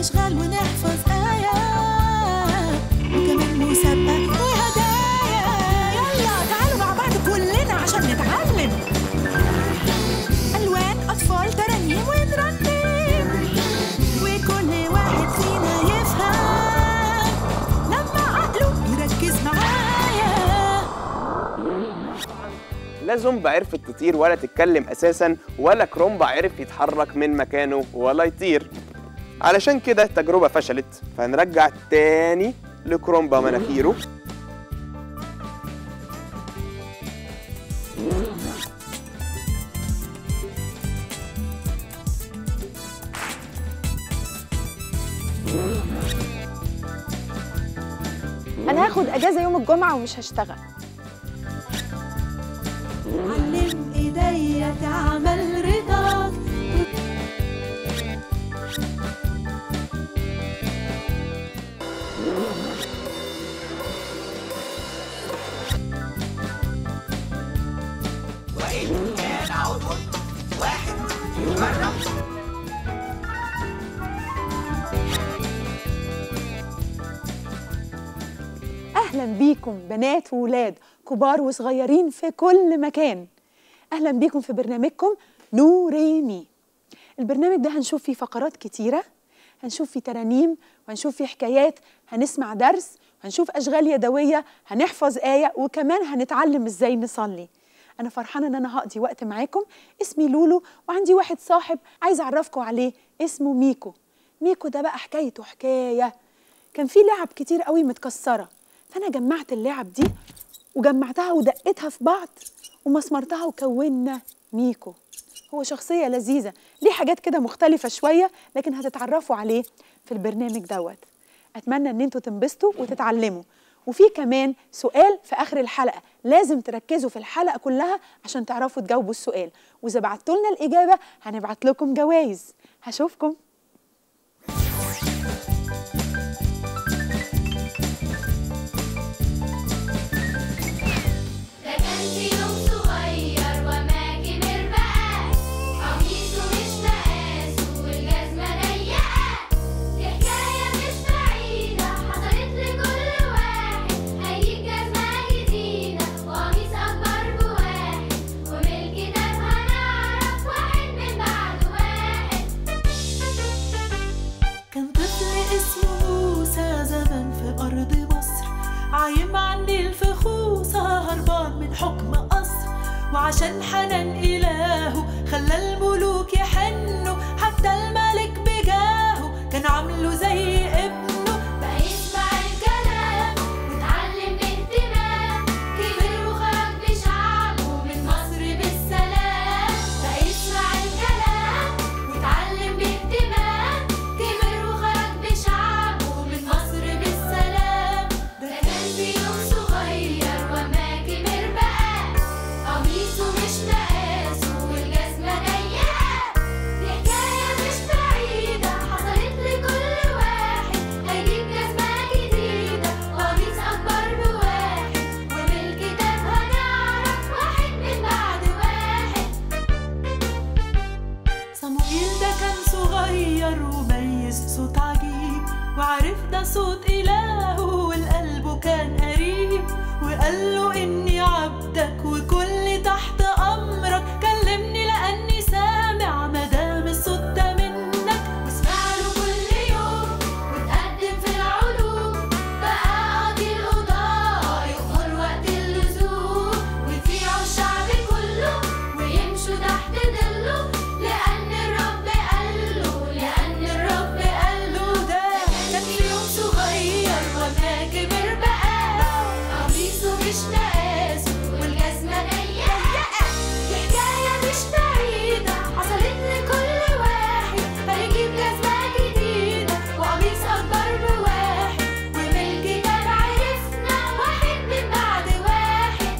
أشغال ونحفظ آيات وكمان مسابقة وهدايا يلا تعالوا مع بعض كلنا عشان نتعلم ألوان أطفال ترانيم ونرنم وكل واحد فينا يفهم لما عقله يركز معايا لا زومبا عرفت تطير ولا تتكلم اساسا ولا كرومبا عرف يتحرك من مكانه ولا يطير علشان كده التجربة فشلت فهنرجع تاني لكرومبا مناخيره انا هاخد اجازه يوم الجمعه ومش هشتغل علم ايديا تعمل رضاك اهلا بيكم بنات وولاد كبار وصغيرين في كل مكان اهلا بيكم في برنامجكم نوريمي البرنامج ده هنشوف فيه فقرات كتيره هنشوف فيه ترانيم وهنشوف فيه حكايات هنسمع درس هنشوف اشغال يدويه هنحفظ ايه وكمان هنتعلم ازاي نصلي انا فرحانه ان انا هقضي وقت معاكم اسمي لولو وعندي واحد صاحب عايز اعرفكم عليه اسمه ميكو ميكو ده بقى حكايته حكايه كان في لعب كتير قوي متكسره فانا جمعت اللعب دي وجمعتها ودقتها في بعض ومسمرتها وكونا ميكو هو شخصية لذيذة ليه حاجات كده مختلفة شوية لكن هتتعرفوا عليه في البرنامج دوت أتمنى أن انتوا تنبسطوا وتتعلموا وفي كمان سؤال في آخر الحلقة لازم تركزوا في الحلقة كلها عشان تعرفوا تجاوبوا السؤال وإذا بعتوا لنا الإجابة هنبعت لكم جوائز هشوفكم ده كان في يوم صغير وما كبر بقى قميصه مش مقاسه والجزمة ضيقة دي حكاية مش بعيدة حصلت لكل واحد هيجيب جزمة جديدة وقميص أكبر بواحد ومن الكتاب هنعرف واحد من بعد واحد كان طفل اسمه موسى زمان في أرض مصر عايم على النيل في خوصة هربان من حكم قصر وعشان حنان إلهه خلى الملوك يحنوا حتى الملك بجاهه كان عامله زي ابنه بقى يسمع الكلام واتعلم باهتمام كبر وخرج بشعبه من مصر بالسلام بقى يسمع الكلام واتعلم باهتمام كبر وخرج بشعبه من مصر بالسلام ده كان في يوم صغير وما كبر بقى قميصه مش مقاسه والجزمة ضيقة دي حكاية مش بعيدة حصلت لكل واحد هيجيب جزمة جديدة وقميص أكبر بواحد ومن الكتاب هنعرف واحد من بعد واحد صموئيل ده كان صغير وميز صوت عجيب وعرف ده صوت إلهه والقلب كان قريب وقال له إني عبدك وكل تحت أمرك كلمني لأني سامع مدام الصوت ده منك واسمع له كل يوم وتقدم في العلوم بقى قاضي القضاء يؤمر وقت اللزوم ويطيعوا الشعب كله ويمشوا تحت ظله لأن الرب قال له لأن الرب قال له ده كان في يوم صغير وما كبر بقى قميصه مش مقاسه والجزمة ضيقة دي حكاية مش بعيدة حصلت لكل واحد هيجيب جزمة جديدة وقميص أكبر بواحد ومن الكتاب عرفنا واحد من بعد واحد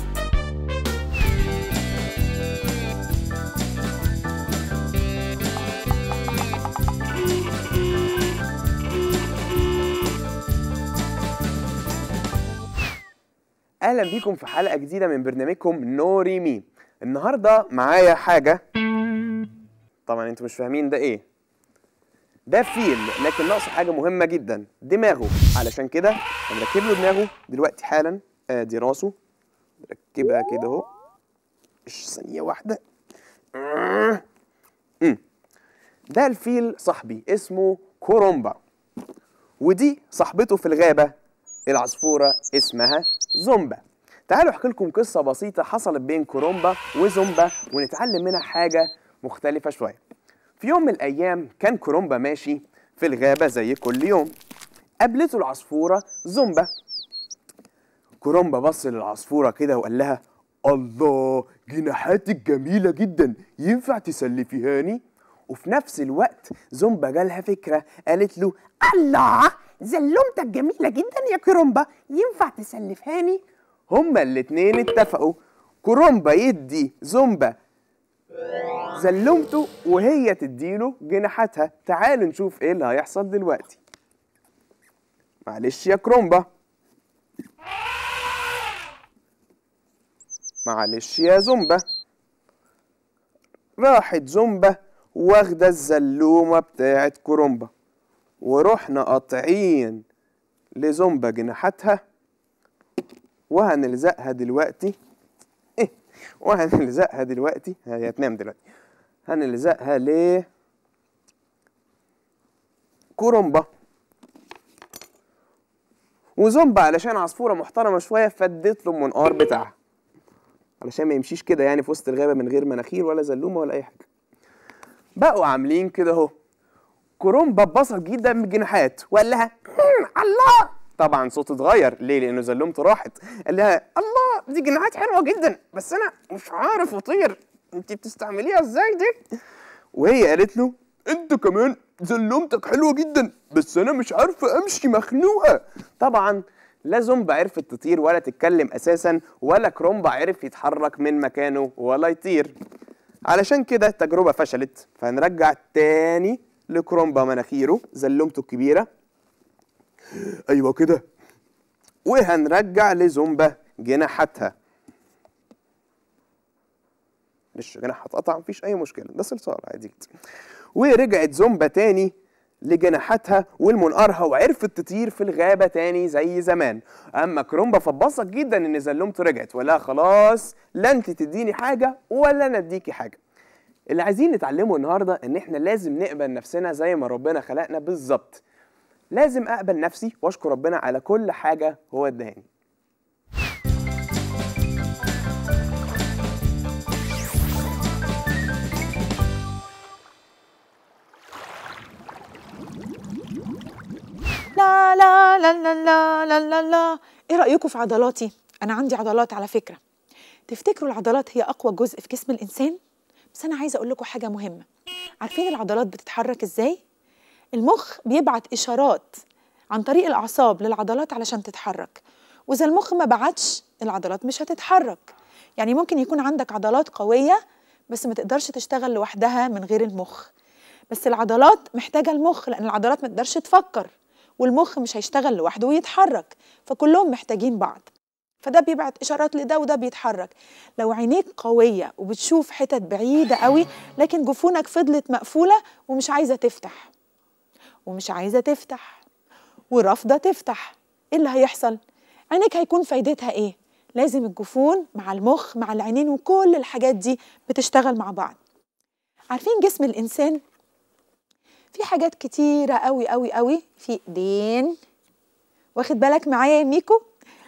اهلا بيكم في حلقه جديده من برنامجكم نوري مي النهارده معايا حاجه طبعا انتوا مش فاهمين ده ايه ده فيل لكن ناقصه حاجه مهمه جدا دماغه علشان كده هنركب له دماغه دلوقتي حالا ادي راسه نركبها كده اهو إيش ثانيه واحده أمم. ده الفيل صاحبي اسمه كورومبا ودي صاحبته في الغابه العصفوره اسمها زومبا تعالوا احكي لكم قصه بسيطه حصلت بين كورومبا وزومبا ونتعلم منها حاجه مختلفه شويه في يوم من الايام كان كورومبا ماشي في الغابه زي كل يوم قابلته العصفوره زومبا كورومبا بص للعصفوره كده وقال لها الله جناحاتك جميله جدا ينفع تسلفيهاني وفي نفس الوقت زومبا جالها فكره قالت له الله زلمتك جميله جدا يا كرومبا ينفع تسلفهاني هما الاتنين اتفقوا كرومبا يدي زومبا زلمته وهي تديله جناحاتها تعالوا نشوف ايه اللي هيحصل دلوقتي معلش يا كرومبا معلش يا زومبا راحت زومبا واخدة الزلومة بتاعت كرومبا ورحنا قاطعين لزومبا جناحاتها وهنلزقها دلوقتي إيه وهنلزقها دلوقتي هي هتنام دلوقتي هنلزقها ل كرومبا وزومبا علشان عصفورة محترمة شوية فدت له المنقار بتاعها علشان ما يمشيش كده يعني في وسط الغابة من غير مناخير ولا زلومة ولا أي حاجة بقوا عاملين كده اهو كرومبا اتبسط جدا بالجناحات وقال لها "هم، الله طبعا صوته اتغير ليه لانه زلمته راحت قال لها الله دي جناحات حلوه جدا بس انا مش عارف اطير انت بتستعمليها ازاي دي وهي قالت له انت كمان زلمتك حلوه جدا بس انا مش عارفه امشي مخنوقه طبعا لا زومبا عرفت تطير ولا تتكلم اساسا ولا كرومبا عرف يتحرك من مكانه ولا يطير علشان كده التجربة فشلت فهنرجع تاني لكرومبا مناخيره زلمته الكبيرة أيوة كده وهنرجع لزومبا جناحاتها مش جناحها اتقطع مفيش أي مشكلة ده صلصال عادي جدا ورجعت زومبا تاني لجناحاتها والمنقارها وعرفت تطير في الغابة تاني زي زمان أما كرومبا فاتبسط جدا إن زلمته رجعت ولا خلاص لا أنت تديني حاجة ولا أنا أديكي حاجة اللي عايزين نتعلمه النهاردة إن إحنا لازم نقبل نفسنا زي ما ربنا خلقنا بالظبط لازم أقبل نفسي وأشكر ربنا على كل حاجة هو ادهاني لا لا لا لا لا لا لا لا ايه رأيكم في عضلاتي؟ أنا عندي عضلات على فكرة تفتكروا العضلات هي أقوى جزء في جسم الإنسان؟ بس أنا عايزة أقول لكم حاجة مهمة عارفين العضلات بتتحرك إزاي؟ المخ بيبعت إشارات عن طريق الأعصاب للعضلات علشان تتحرك وإذا المخ ما بعتش العضلات مش هتتحرك يعني ممكن يكون عندك عضلات قوية بس ما تقدرش تشتغل لوحدها من غير المخ بس العضلات محتاجة المخ لأن العضلات ما تقدرش تفكر والمخ مش هيشتغل لوحده ويتحرك فكلهم محتاجين بعض فده بيبعت اشارات لده وده بيتحرك لو عينيك قويه وبتشوف حتت بعيده قوي لكن جفونك فضلت مقفوله ومش عايزه تفتح ومش عايزه تفتح ورافضه تفتح ايه اللي هيحصل عينيك هيكون فايدتها ايه لازم الجفون مع المخ مع العينين وكل الحاجات دي بتشتغل مع بعض عارفين جسم الانسان في حاجات كتيرة قوي قوي قوي في ايدين واخد بالك معايا يا ميكو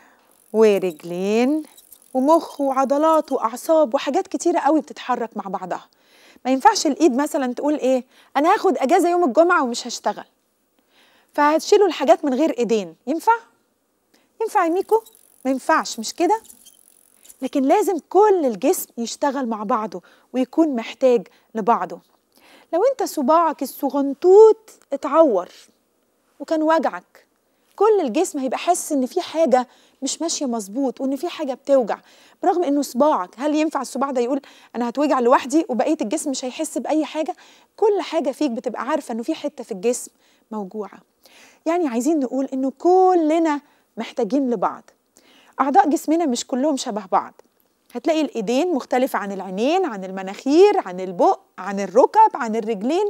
ورجلين ومخ وعضلات واعصاب وحاجات كتيرة قوي بتتحرك مع بعضها ما ينفعش الايد مثلا تقول ايه انا هاخد اجازة يوم الجمعة ومش هشتغل فهتشيلوا الحاجات من غير ايدين ينفع ينفع يا ميكو ما ينفعش مش كده لكن لازم كل الجسم يشتغل مع بعضه ويكون محتاج لبعضه لو انت صباعك الصغنطوط اتعور وكان وجعك كل الجسم هيبقى حاسس ان في حاجه مش ماشيه مظبوط وان في حاجه بتوجع برغم انه صباعك هل ينفع الصباع ده يقول انا هتوجع لوحدي وبقيه الجسم مش هيحس باي حاجه كل حاجه فيك بتبقى عارفه انه في حته في الجسم موجوعه يعني عايزين نقول انه كلنا محتاجين لبعض اعضاء جسمنا مش كلهم شبه بعض هتلاقي الايدين مختلفة عن العينين عن المناخير عن البق عن الركب عن الرجلين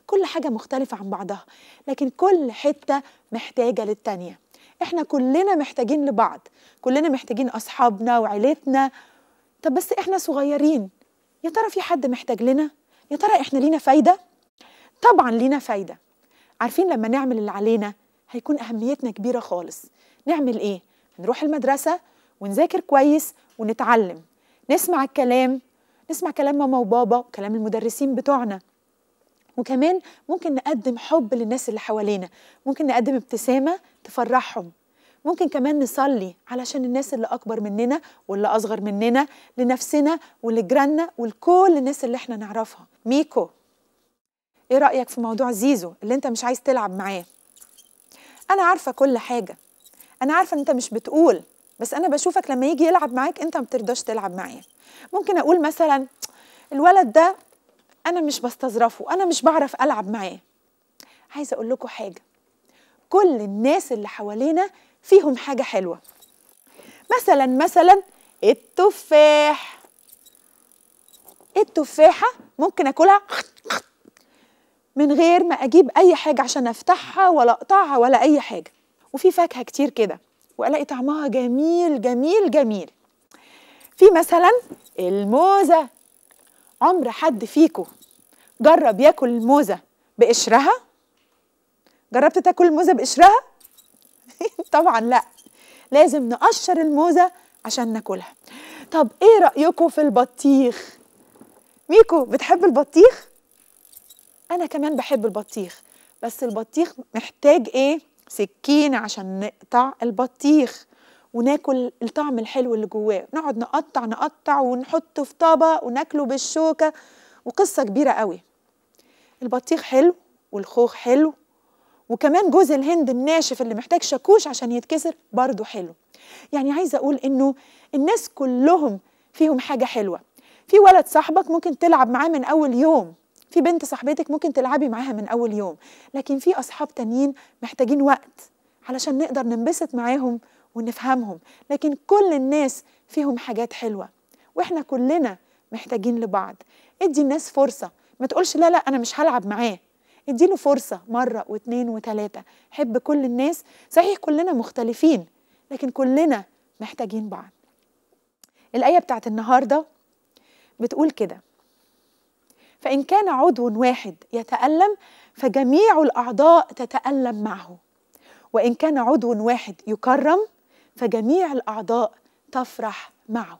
كل حاجة مختلفة عن بعضها لكن كل حتة محتاجة للتانية احنا كلنا محتاجين لبعض كلنا محتاجين أصحابنا وعيلتنا طب بس احنا صغيرين يا ترى في حد محتاج لنا يا ترى احنا لينا فايدة طبعا لينا فايدة عارفين لما نعمل اللي علينا هيكون أهميتنا كبيرة خالص نعمل إيه؟ نروح المدرسة ونذاكر كويس ونتعلم نسمع الكلام نسمع كلام ماما وبابا وكلام المدرسين بتوعنا وكمان ممكن نقدم حب للناس اللي حوالينا ممكن نقدم ابتسامة تفرحهم ممكن كمان نصلي علشان الناس اللي أكبر مننا واللي أصغر مننا لنفسنا ولجيراننا ولكل الناس اللي احنا نعرفها ميكو ايه رأيك في موضوع زيزو اللي انت مش عايز تلعب معاه انا عارفة كل حاجة انا عارفة ان انت مش بتقول بس انا بشوفك لما يجي يلعب معاك انت ما بترضاش تلعب معاه ممكن اقول مثلا الولد ده انا مش بستظرفه انا مش بعرف العب معاه عايزة اقول لكم حاجة كل الناس اللي حوالينا فيهم حاجة حلوة مثلا مثلا التفاح التفاحة ممكن اكلها من غير ما اجيب اي حاجه عشان افتحها ولا اقطعها ولا اي حاجه وفي فاكهه كتير كده والاقي طعمها جميل جميل جميل في مثلا الموزه عمر حد فيكم جرب ياكل الموزه بقشرها جربت تاكل الموزه بقشرها طبعا لا لازم نقشر الموزه عشان ناكلها طب ايه رايكم في البطيخ ميكو بتحب البطيخ انا كمان بحب البطيخ بس البطيخ محتاج ايه سكينه عشان نقطع البطيخ وناكل الطعم الحلو اللي جواه نقعد نقطع نقطع ونحطه في طبق وناكله بالشوكه وقصه كبيره قوي البطيخ حلو والخوخ حلو وكمان جوز الهند الناشف اللي محتاج شاكوش عشان يتكسر برضه حلو يعني عايزه اقول انه الناس كلهم فيهم حاجه حلوه في ولد صاحبك ممكن تلعب معاه من اول يوم في بنت صاحبتك ممكن تلعبي معاها من اول يوم لكن في اصحاب تانيين محتاجين وقت علشان نقدر ننبسط معاهم ونفهمهم لكن كل الناس فيهم حاجات حلوه واحنا كلنا محتاجين لبعض ادي الناس فرصه ما تقولش لا لا انا مش هلعب معاه اديله فرصه مره واتنين وتلاته حب كل الناس صحيح كلنا مختلفين لكن كلنا محتاجين بعض الايه بتاعت النهارده بتقول كده فإن كان عضو واحد يتألم فجميع الأعضاء تتألم معه وإن كان عضو واحد يكرم فجميع الأعضاء تفرح معه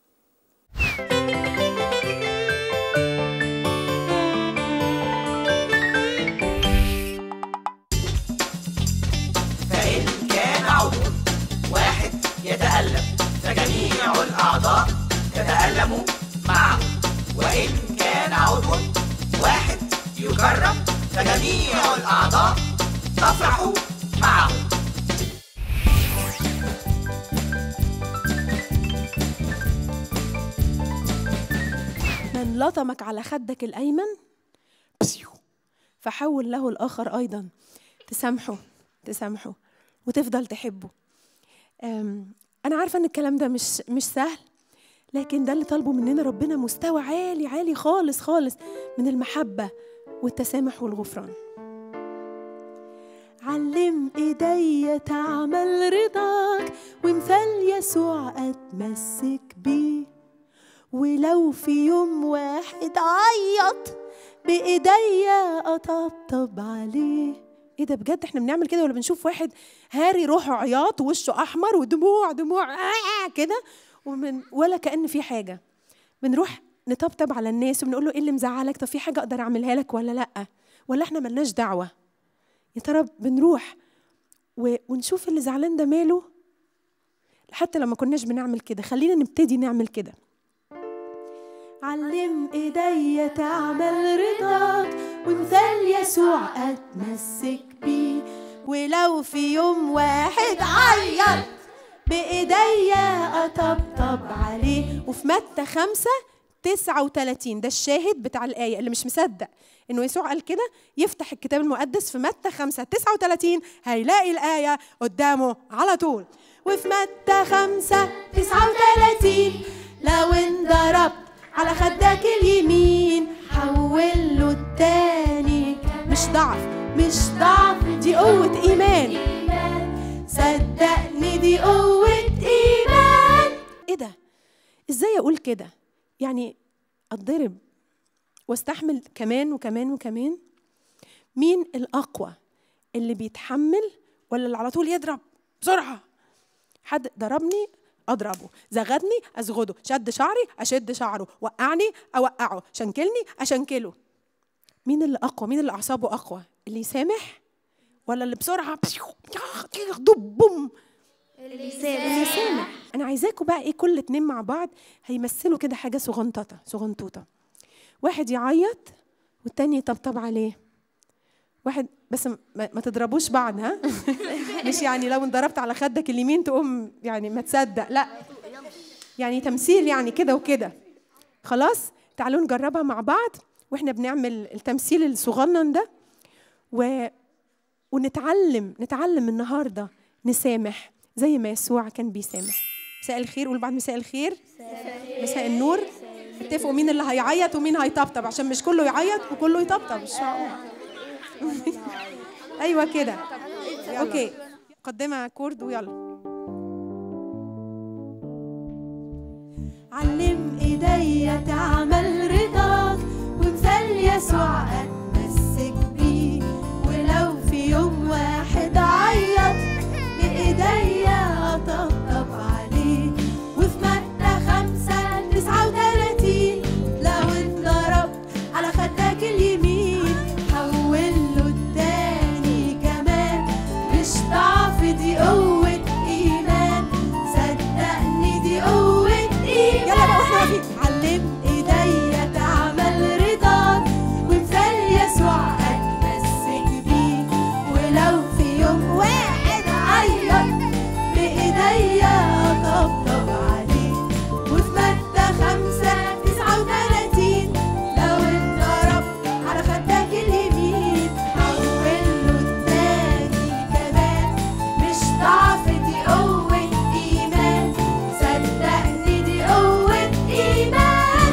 فإن كان عضو واحد يتألم فجميع الأعضاء تتألم معه وإن كان عضو واحد يكرم فجميع الأعضاء تفرح معه من لطمك على خدك الأيمن بسيو فحول له الآخر أيضا تسامحه تسامحه وتفضل تحبه أم، أنا عارفة إن الكلام ده مش مش سهل لكن ده اللي طالبه مننا ربنا مستوى عالي عالي خالص خالص من المحبة والتسامح والغفران علم ايديا تعمل رضاك ومثال يسوع اتمسك بيه ولو في يوم واحد عيط بايديا اطبطب عليه ايه ده بجد احنا بنعمل كده ولا بنشوف واحد هاري روحه عياط ووشه احمر ودموع دموع آه كده ومن ولا كأن في حاجه بنروح نطبطب على الناس وبنقول له ايه اللي مزعلك طب في حاجه اقدر اعملها لك ولا لا ولا احنا ملناش دعوه يا ترى بنروح و... ونشوف اللي زعلان ده ماله حتى لما كناش بنعمل كده خلينا نبتدي نعمل كده علم ايديا تعمل رضاك ومثال يسوع اتمسك بيه ولو في يوم واحد عيط بايديا اطبطب عليه وفي متى خمسة تسعة وتلاتين ده الشاهد بتاع الآية اللي مش مصدق إنه يسوع قال كده يفتح الكتاب المقدس في متى خمسة تسعة وتلاتين هيلاقي الآية قدامه على طول وفي متى خمسة تسعة وتلاتين لو انضربت على خدك اليمين حول له التاني مش ضعف مش ضعف دي قوة إيمان صدقني دي قوة إيمان إيه ده؟ إزاي أقول كده؟ يعني أتضرب واستحمل كمان وكمان وكمان مين الأقوى اللي بيتحمل ولا اللي على طول يضرب بسرعة حد ضربني اضربه زغدني ازغده شد شعري اشد شعره وقعني اوقعه شنكلني اشنكله مين اللي اقوى مين اللي اعصابه اقوى اللي يسامح ولا اللي بسرعه دب بوم اللي يسامح انا عايزاكم بقى ايه كل اتنين مع بعض هيمثلوا كده حاجه صغنططه صغنطوطه واحد يعيط والتاني يطبطب عليه واحد بس ما, ما تضربوش بعض ها مش يعني لو انضربت على خدك اليمين تقوم يعني ما تصدق لا يعني تمثيل يعني كده وكده خلاص تعالوا نجربها مع بعض واحنا بنعمل التمثيل الصغنن ده و... ونتعلم نتعلم النهارده نسامح زي ما يسوع كان بيسامح مساء الخير قول بعد مساء الخير مساء النور اتفقوا مين اللي هيعيط ومين هيطبطب عشان مش كله يعيط وكله يطبطب مش معقول ايوه كده اوكي قدمها كورد ويلا علم ايديا تعمل رضاك ومثال يسوع اتمسك بيه ولو في يوم واحد عيط بايديا اطبطب عليه وفي متى خمسة تسعة وتلاتين لو اتضربت على خدك اليمين حول له التاني كمان مش ضعف دي قوة إيمان صدقني دي قوة إيمان يلا بقى واحنا واقفين. علم ايديا تعمل رضاك ومثال يسوع اتمسك بيه ولو في يوم واحد عيط بايديا اطبطب عليه وفي متى خمسة تسعة وتلاتين لو اتضربت على خدك اليمين حول له التاني كمان مش ضعف دي قوة إيمان صدقني دي قوة إيمان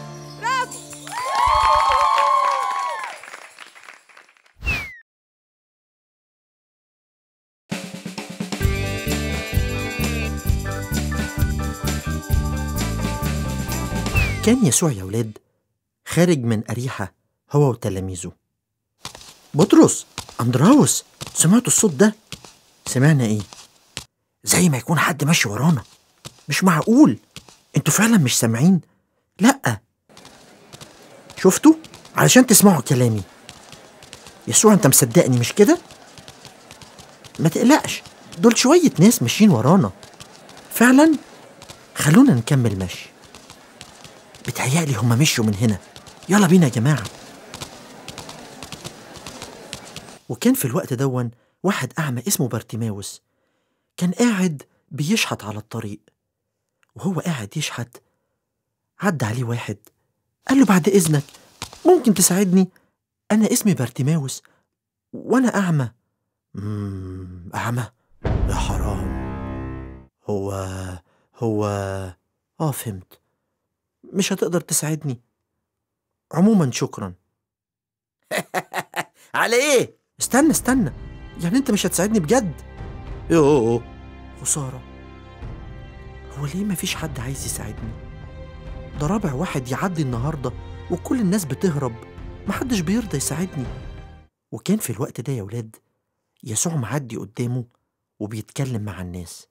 كان يسوع يا ولاد خارج من أريحة هو وتلاميذه بطرس أندراوس سمعتوا الصوت ده؟ سمعنا إيه؟ زي ما يكون حد ماشي ورانا مش معقول انتوا فعلا مش سامعين؟ لأ شفتوا؟ علشان تسمعوا كلامي يسوع انت مصدقني مش كده؟ ما تقلقش دول شوية ناس ماشيين ورانا فعلا خلونا نكمل مشي بتهيألي هما مشوا من هنا يلا بينا يا جماعة وكان في الوقت دون واحد أعمى اسمه بارتيماوس كان قاعد بيشحت على الطريق وهو قاعد يشحت عدى عليه واحد قال له بعد إذنك ممكن تساعدني أنا اسمي بارتيماوس وأنا أعمى مم أعمى يا حرام هو هو آه فهمت مش هتقدر تساعدني عموما شكرا على ايه استنى استنى يعني انت مش هتساعدني بجد يوه خسارة هو ليه مفيش حد عايز يساعدني ده رابع واحد يعدي النهاردة وكل الناس بتهرب محدش بيرضى يساعدني وكان في الوقت ده يا ولاد يسوع معدي قدامه وبيتكلم مع الناس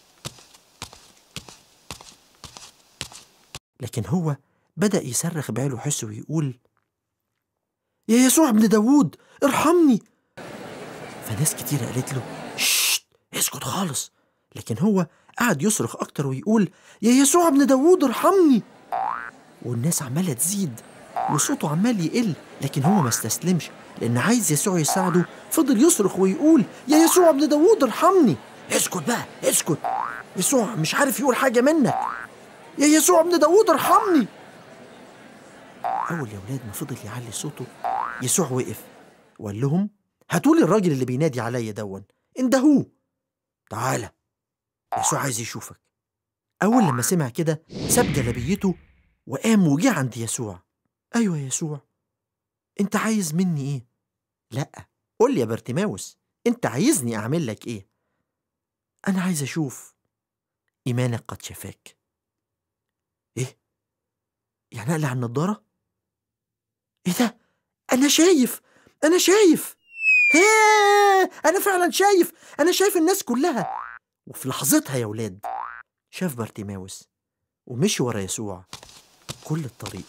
لكن هو بدأ يصرخ بعيله حس ويقول يا يسوع ابن داوود ارحمني فناس كتير قالت له ششت اسكت خالص لكن هو قعد يصرخ أكتر ويقول يا يسوع ابن داوود ارحمني والناس عمالة تزيد وصوته عمال يقل لكن هو ما استسلمش لأن عايز يسوع يساعده فضل يصرخ ويقول يا يسوع ابن داوود ارحمني اسكت بقى اسكت يسوع مش عارف يقول حاجة منك يا يسوع ابن داوود ارحمني أول يا ولاد ما فضل يعلي صوته يسوع وقف وقال لهم هاتولي الراجل اللي بينادي عليا دون اندهوه تعالى يسوع عايز يشوفك أول لما سمع كده ساب جلبيته وقام وجه عند يسوع أيوة يا يسوع أنت عايز مني إيه؟ لا قول لي يا برتيماوس انت عايزني اعمل لك ايه انا عايز اشوف ايمانك قد شفاك ايه يعني اقلع النضاره ايه ده انا شايف انا شايف هيه انا فعلا شايف انا شايف الناس كلها وفي لحظتها يا ولاد شاف بارتيماوس ومشي ورا يسوع كل الطريق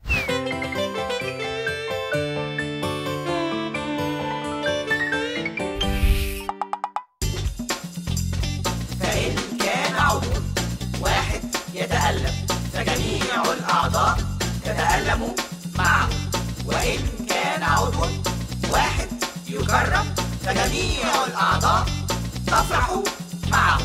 فإن كان عضو واحد يتألم فجميع الأعضاء تتألم معه وإن كان عضو واحد يكرم فجميع الأعضاء تفرح معه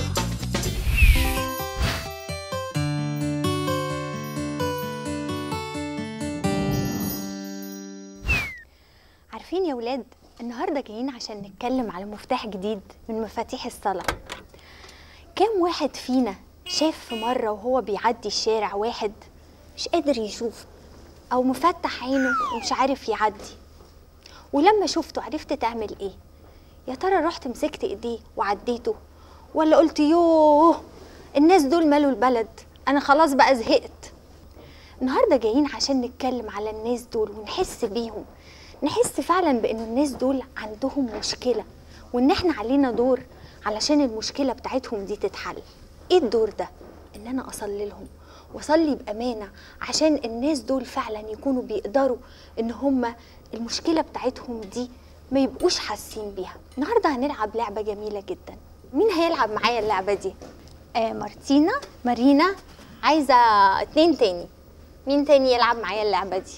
عارفين يا ولاد النهارده جايين عشان نتكلم على مفتاح جديد من مفاتيح الصلاة كام واحد فينا شاف في مرة وهو بيعدي الشارع واحد مش قادر يشوف أو مفتح عينه ومش عارف يعدي ولما شفته عرفت تعمل ايه يا ترى رحت مسكت ايديه وعديته ولا قلت يوه الناس دول مالوا البلد انا خلاص بقى زهقت النهارده جايين عشان نتكلم على الناس دول ونحس بيهم نحس فعلا بان الناس دول عندهم مشكله وان احنا علينا دور علشان المشكله بتاعتهم دي تتحل ايه الدور ده ان انا اصلي لهم واصلي بامانه عشان الناس دول فعلا يكونوا بيقدروا ان هم المشكله بتاعتهم دي ما يبقوش حاسين بيها النهارده هنلعب لعبه جميله جدا مين هيلعب معايا اللعبه دي آه مارتينا مارينا عايزه اتنين تاني مين تاني يلعب معايا اللعبه دي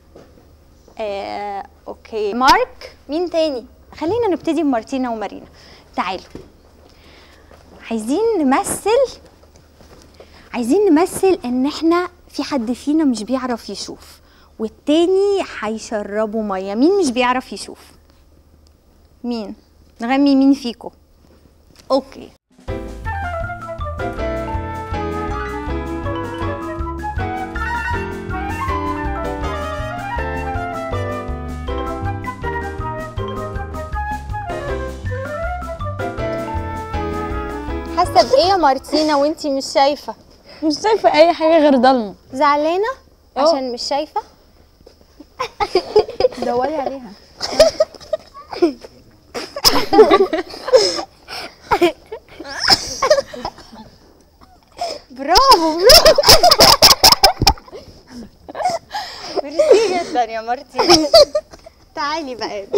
آه، اوكي مارك مين تاني خلينا نبتدي بمارتينا ومارينا تعالوا عايزين نمثل عايزين نمثل ان احنا في حد فينا مش بيعرف يشوف والتاني هيشربوا ميه مين مش بيعرف يشوف مين نغمي مين فيكم اوكي حاسه بايه يا مارتينا وانتي مش شايفه مش شايفه اي حاجه غير ضلمه زعلانه عشان مش شايفه دوري عليها برافو برافو ميرسي جدا يا مارتينا تعالي بقى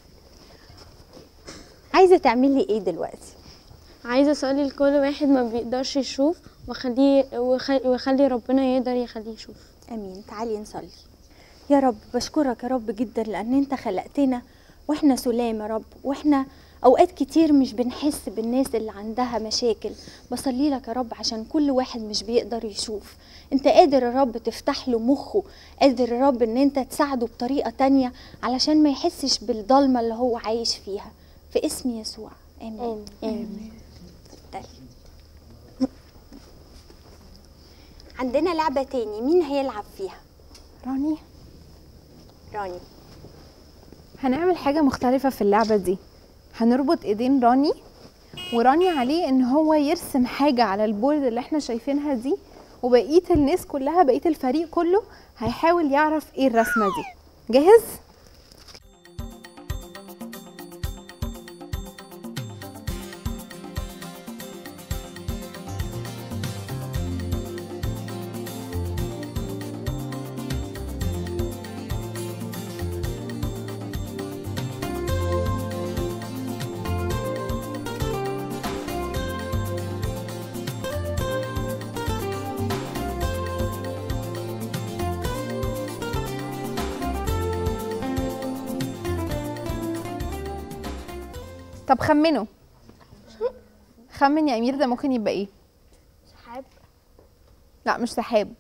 عايزه تعملي ايه دلوقتي عايزه اصلي لكل واحد ما بيقدرش يشوف واخليه وخ- واخلي ربنا يقدر يخليه يشوف امين تعالي نصلي يا رب بشكرك يا رب جدا لان انت خلقتنا واحنا سلام يا رب واحنا اوقات كتير مش بنحس بالناس اللي عندها مشاكل بصلي لك يا رب عشان كل واحد مش بيقدر يشوف انت قادر يا رب تفتح له مخه قادر يا رب ان انت تساعده بطريقة تانية علشان ما يحسش بالضلمة اللي هو عايش فيها في اسم يسوع امين امين اتفضلي عندنا لعبة تاني مين هيلعب فيها راني راني هنعمل حاجة مختلفة في اللعبة دي هنربط ايدين راني وراني عليه ان هو يرسم حاجة على البورد اللي احنا شايفينها دي وبقية الناس كلها بقية الفريق كله هيحاول يعرف ايه الرسمة دي جاهز؟ طب خمنوا خمن يا امير ده ممكن يبقى ايه؟ سحاب لا مش سحاب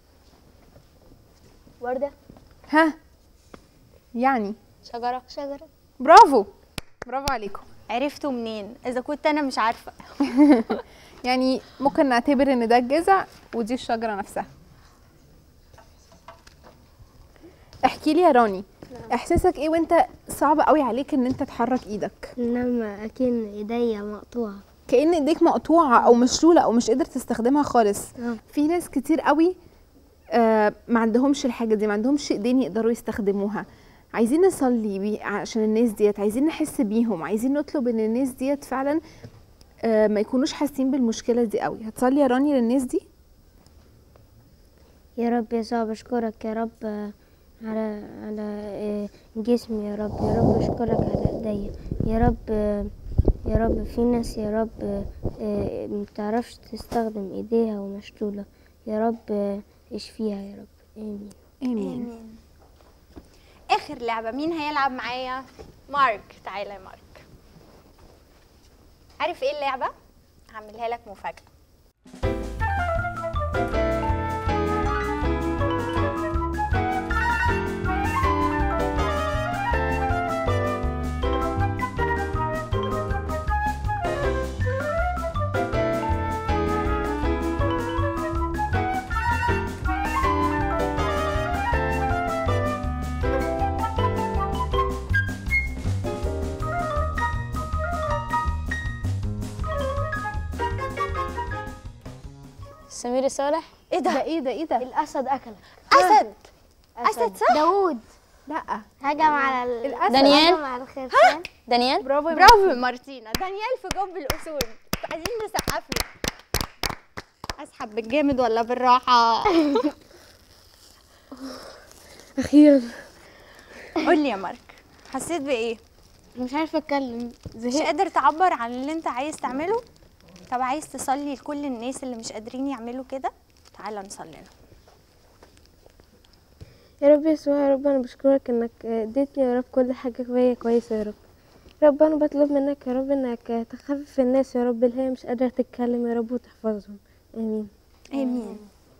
وردة ها يعني شجرة شجرة برافو برافو عليكم عرفتوا منين اذا كنت انا مش عارفة يعني ممكن نعتبر ان ده الجذع ودي الشجرة نفسها احكي لي يا راني احساسك ايه وانت صعب قوي عليك ان انت تحرك ايدك انما اكن ايديا مقطوعه كأن ايديك مقطوعة او مشلولة او مش قادر تستخدمها خالص آه. في ناس كتير قوي آه ما عندهمش الحاجة دي ما عندهمش ايدين يقدروا يستخدموها عايزين نصلي بي عشان الناس ديت عايزين نحس بيهم عايزين نطلب ان الناس ديت فعلا آه ما يكونوش حاسين بالمشكلة دي قوي هتصلي يا راني للناس دي يا رب يسوع بشكرك يا رب آه، على على آه، جسمي يا رب يا رب اشكرك على ايديا يا رب آه، يا رب في ناس يا رب آه، آه، مبتعرفش تستخدم ايديها ومشلولة يا رب آه، اشفيها يا رب امين امين امين اخر لعبه مين هيلعب معايا مارك تعالى يا مارك عارف ايه اللعبه هعملها لك مفاجاه سمير صالح ايه ده ده ايه ده ايه ده الاسد اكله اسد اسد صح داوود لا هجم على ال... الأسد. دانيال هجم على الخرفان دانيال برافو يا برافو يا مارتينا دانيال في جنب الاسود عايزين نسقف له اسحب بالجامد ولا بالراحه اخيرا قول لي يا مارك حسيت بايه مش عارفه اتكلم مش قادر تعبر عن اللي انت عايز تعمله طب عايز تصلي لكل الناس اللي مش قادرين يعملوا كده تعالى نصلي لهم يا رب يسوع يا رب انا بشكرك انك اديتني يا رب كل حاجه فيا كويسه يا رب يا رب انا بطلب منك يا رب انك تخفف الناس يا رب اللي هي مش قادره تتكلم يا رب وتحفظهم امين امين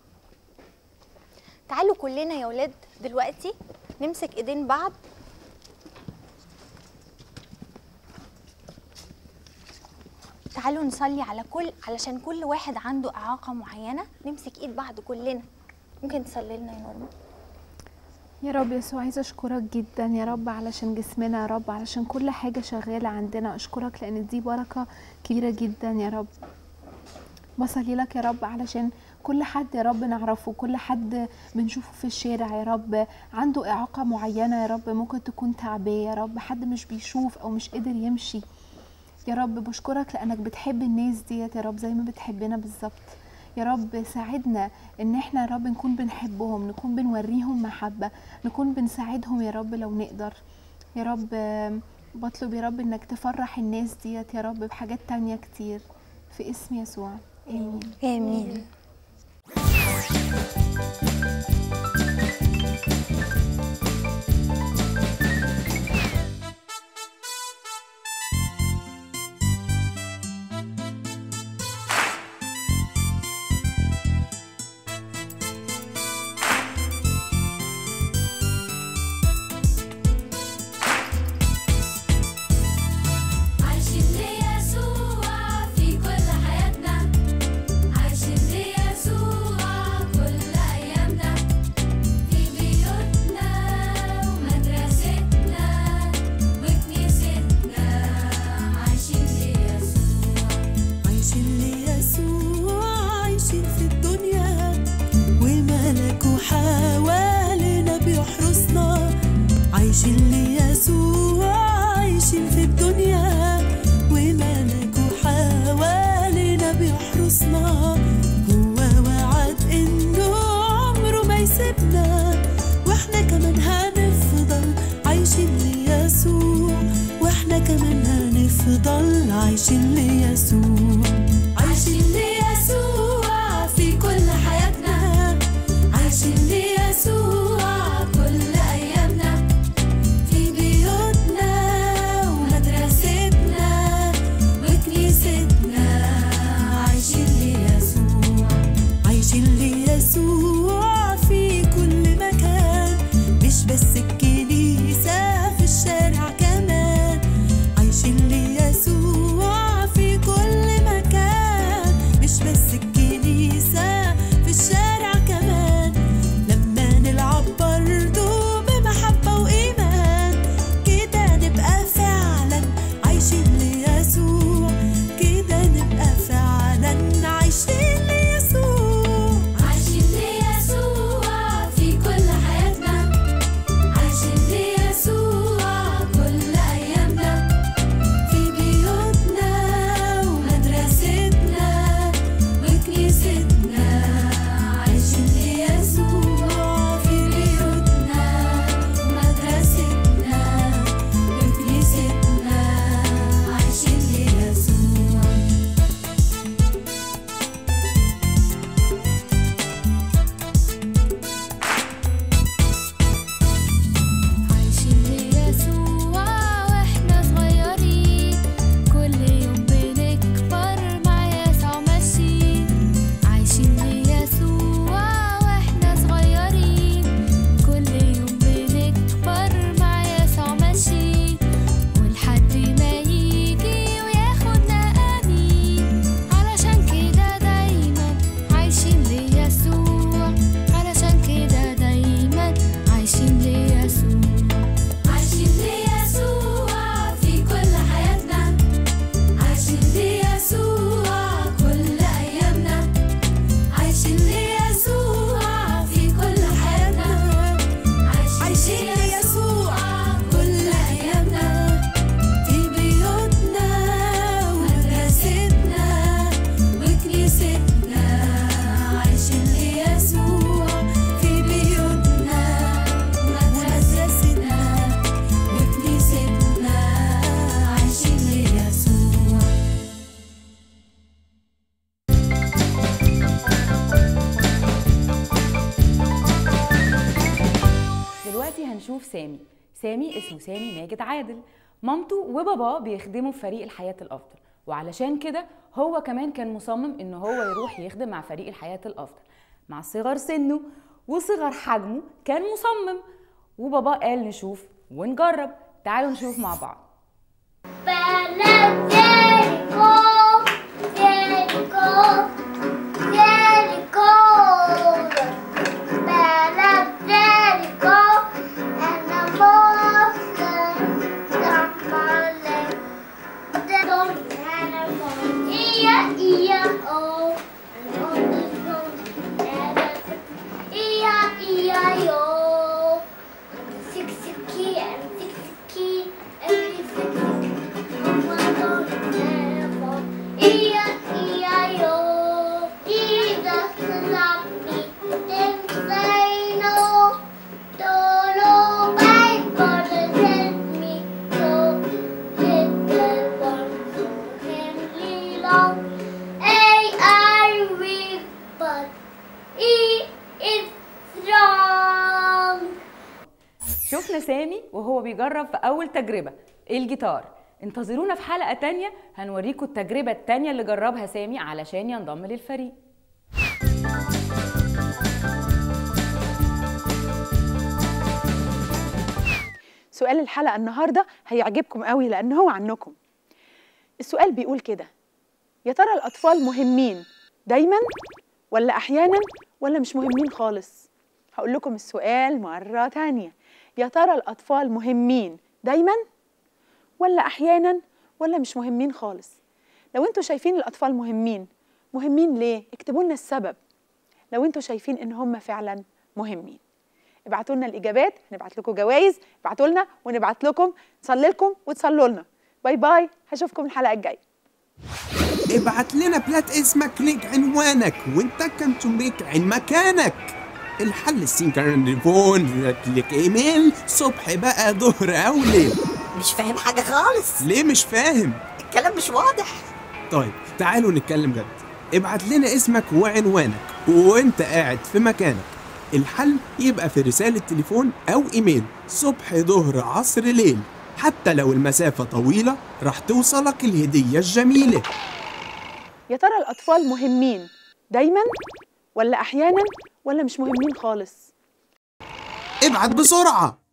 تعالوا كلنا يا ولاد دلوقتي نمسك ايدين بعض تعالوا نصلي على كل علشان كل واحد عنده اعاقه معينه نمسك ايد بعض كلنا ممكن تصلي لنا يا نورما يا رب يسوع عايزه اشكرك جدا يا رب علشان جسمنا يا رب علشان كل حاجه شغاله عندنا اشكرك لان دي بركه كبيره جدا يا رب بصلي لك يا رب علشان كل حد يا رب نعرفه كل حد بنشوفه في الشارع يا رب عنده إعاقة معينة يا رب ممكن تكون تعبية يا رب حد مش بيشوف أو مش قادر يمشي يا رب بشكرك لأنك بتحب الناس ديت يا رب زي ما بتحبنا بالظبط يا رب ساعدنا ان احنا يا رب نكون بنحبهم نكون بنوريهم محبة نكون بنساعدهم يا رب لو نقدر يا رب آم، بطلب يا رب انك تفرح الناس ديت يا رب بحاجات تانية كتير في اسم يسوع امين امين عايشين ليسوع في كل حياتنا عايشين ليسوع كل أيامنا في بيوتنا ومدرستنا وكنيستنا عايشين ليسوع عايشين ليسوع عايشين في الدنيا وملكه حوالينا بيحرسنا عايشين ليسوع عايشين في الدنيا وملكه حوالينا بيحرسنا هو وعد انه عمره ما يسيبنا واحنا كمان هنفضل عايشين ليسوع واحنا كمان هنفضل عايشين ليسوع عايشين ليسوع في كل حياتنا عايشين ليسوع كل أيامنا في بيوتنا ومدرستنا وكنيستنا عايشين ليسوع عايشين ليسوع في كل مكان مش بس الكنيسة في الشارع كمان عايشين ليسوع في كل مكان سامي سامي اسمه سامي ماجد عادل مامته وباباه بيخدموا في فريق الحياة الأفضل وعلشان كده هو كمان كان مصمم إن هو يروح يخدم مع فريق الحياة الأفضل مع صغر سنه وصغر حجمه كان مصمم وبابا قال نشوف ونجرب تعالوا نشوف مع بعض بلد جيريكو جيريكو جيريكو بلد جيريكو أنا موسى تعمل دون أنا موسى إيا إيا أو أنا أولي إيا إيا يو I'm sick, sicky, I'm sick, sicky, every sick, sick. I'm a dog, never. Ia, ia, yo. Jesus love me, then say no. Don't Bible tell me so. Little one, so heavenly long. A are weak, but he is strong. شفنا سامي وهو بيجرب في أول تجربة الجيتار انتظرونا في حلقة تانية هنوريكم التجربة التانية اللي جربها سامي علشان ينضم للفريق سؤال الحلقة النهاردة هيعجبكم قوي لأن هو عنكم السؤال بيقول كده يا ترى الأطفال مهمين دايما ولا أحيانا ولا مش مهمين خالص هقول لكم السؤال مرة تانية يا ترى الأطفال مهمين دايما ولا أحيانا ولا مش مهمين خالص لو انتوا شايفين الأطفال مهمين مهمين ليه اكتبوا لنا السبب لو انتوا شايفين ان هم فعلا مهمين ابعتوا لنا الاجابات هنبعت لكم جوائز ابعتوا لنا ونبعت لكم نصلي لكم وتصلوا لنا باي باي هشوفكم الحلقه الجايه ابعت لنا بلات اسمك ليك عنوانك وانت كم تملك عن مكانك الحل السينكرونيفون لك ايميل صبح بقى ظهر او ليل مش فاهم حاجة خالص ليه مش فاهم الكلام مش واضح طيب تعالوا نتكلم جد ابعت لنا اسمك وعنوانك وانت قاعد في مكانك الحل يبقى في رسالة تليفون أو إيميل صبح ظهر عصر ليل حتى لو المسافة طويلة راح توصلك الهدية الجميلة يا ترى الاطفال مهمين دايما ولا احيانا ولا مش مهمين خالص ابعت بسرعة